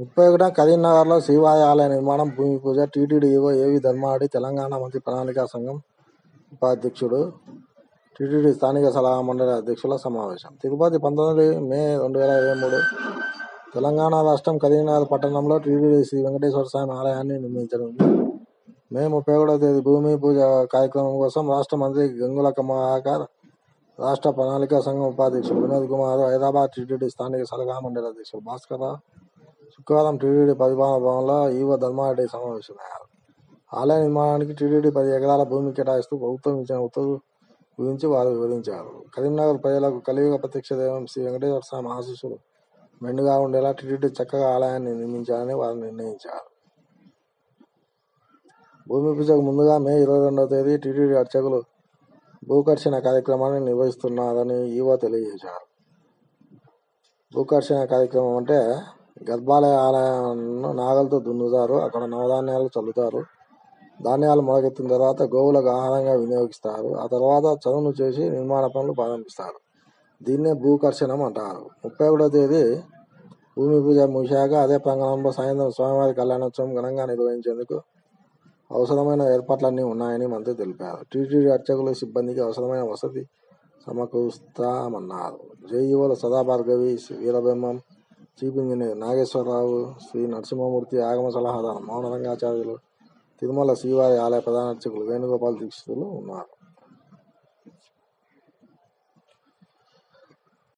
ముప్పై ఒకట కరీంనగర్లో శ్రీవారి ఆలయ నిర్మాణం భూమి పూజ టీటీడీ ఈవో ఏవి ధర్మారెడ్డి తెలంగాణ మంత్రి ప్రణాళికా సంఘం ఉపాధ్యక్షుడు టీటీడీ స్థానిక సలహా మండలి అధ్యక్షుల సమావేశం తిరుపతి పంతొమ్మిది మే రెండు వేల ఇరవై మూడు తెలంగాణ రాష్ట్రం కరీంనగర్ పట్టణంలో టీటీడీ శ్రీ వెంకటేశ్వర స్వామి ఆలయాన్ని నిర్మించనుంది మే ముప్పై ఒకటవ తేదీ భూమి పూజ కార్యక్రమం కోసం రాష్ట్ర మంత్రి గంగుల కమలాకర్ రాష్ట్ర ప్రణాళికా సంఘం ఉపాధ్యక్షుడు వినోద్ కుమార్ హైదరాబాద్ టీటీడీ స్థానిక సలహా మండలి అధ్యక్షుడు భాస్కర్ రావు శుక్రవారం టీటీడీ పరిపాలన భవన్లో ఈవో ధర్మారెడ్డి సమావేశమయ్యారు ఆలయ నిర్మాణానికి టీటీడీ పది ఎకరాల భూమి కేటాయిస్తూ ప్రభుత్వం ఇచ్చిన ఉత్తర్వు గురించి వారు వివరించారు కరీంనగర్ ప్రజలకు కలియుగ ప్రత్యక్ష దైవం శ్రీ వెంకటేశ్వర స్వామి ఆశీస్సులు మెండుగా ఉండేలా టీటీడీ చక్కగా ఆలయాన్ని నిర్మించాలని వారు నిర్ణయించారు భూమి పూజకు ముందుగా మే ఇరవై రెండవ తేదీ టీటీడీ అర్చకులు భూకర్షణ కార్యక్రమాన్ని నిర్వహిస్తున్నారని ఈవో తెలియజేశారు భూకర్షణ కార్యక్రమం అంటే గర్భాలయ ఆలయాన్ని నాగలతో దున్నుతారు అక్కడ నవధాన్యాలు చల్లుతారు ధాన్యాలు మొలకెత్తిన తర్వాత గోవులకు ఆహారంగా వినియోగిస్తారు ఆ తర్వాత చదును చేసి నిర్మాణ పనులు ప్రారంభిస్తారు దీన్నే భూకర్షణం అంటారు ముప్పై ఒకటో తేదీ భూమి పూజ ముగిశాక అదే ప్రాంగణంలో సాయంత్రం స్వామివారి కళ్యాణోత్సవం ఘనంగా నిర్వహించేందుకు అవసరమైన ఏర్పాట్లన్నీ ఉన్నాయని మంత్రి తెలిపారు టీటీడీ అర్చకులు సిబ్బందికి అవసరమైన వసతి సమకూరుస్తామన్నారు జేఈఓల సదాభార్గవి వీరబ్రహ్మం చీఫ్ ఇంజనీర్ నాగేశ్వరరావు శ్రీ నరసింహమూర్తి ఆగమ సలహాదారు మౌన రంగాచార్యులు తిరుమల శ్రీవారి ఆలయ ప్రధాన అర్చకులు వేణుగోపాల్ దీక్షితులు ఉన్నారు